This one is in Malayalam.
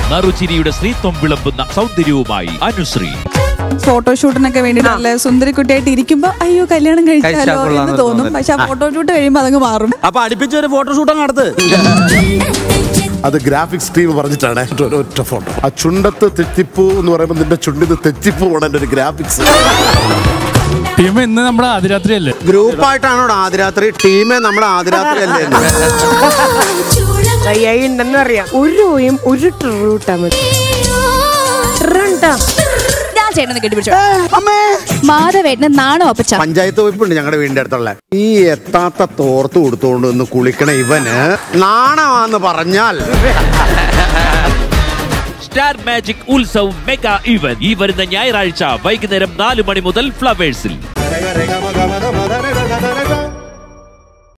നറുചിരിയുടെ ശ്രീത്വം വിളമ്പുന്ന സൗന്ദര്യവുമായി അനുശ്രീ ഫോട്ടോഷൂട്ടിനൊക്കെ വേണ്ടിട്ട് നല്ല സുന്ദരിക്കുട്ടിയായിട്ട് ഇരിക്കുമ്പോ അയ്യോ കല്യാണം കഴിച്ചാലോ കഴിച്ചാ കൊള്ളാന്ന് എന്ന് തോന്നും തോന്നൽ. പക്ഷെ ആ ഫോട്ടോഷൂട്ട് കഴിയുമ്പോ അതങ്ങ് മാറും അപ്പൊ അടുപ്പിച്ച് ഒരു ഫോട്ടോഷൂട്ട് നടത്ത് അത് ഗ്രാഫിക്സ് ടീം പറഞ്ഞിട്ടാണ് ഒരു ഒറ്റ ഫോട്ടോ ആ ചുണ്ടത്ത് തെറ്റിപ്പൂ എന്ന് പറയുമ്പോൾ നിന്റെ ചുണ്ടിന് തെറ്റിപ്പൂ ആണ് എൻ്റെ ഒരു ഗ്രാഫിക്സ് ടീം ഇന്ന് നമ്മുടെ ആദ്യരാത്രി അല്ലേ ഗ്രൂപ്പായിട്ടാണോ ആദ്യരാത്രി ടീമേ നമ്മുടെ ആദ്യരാത്രി അല്ലേ AI ഉണ്ടെന്ന് അറിയാം ഒരു ഓയും ഒരു ട്രൂട്ടാ മതി ട്രണ്ടാ. ഞാൻ ചേട്ടനെ കെട്ടിപ്പിടിച്ചോ മാധവേട്ടന് നാണോ അപ്പച്ച പഞ്ചായത്ത് വകുപ്പുണ്ട് ഞങ്ങളുടെ വീടിന്റെ അടുത്തുള്ള ഈ എത്താത്ത തോർത്ത് കൊടുത്തുകൊണ്ട് ഒന്ന് കുളിക്കണ ഇവന് നാണമാന്ന് പറഞ്ഞാൽ star magic Utsav mega event ഈ വരുന്ന ഞായറാഴ്ച വൈകുന്നേരം നാല് മണി മുതൽ ഫ്ലവേഴ്സിൽ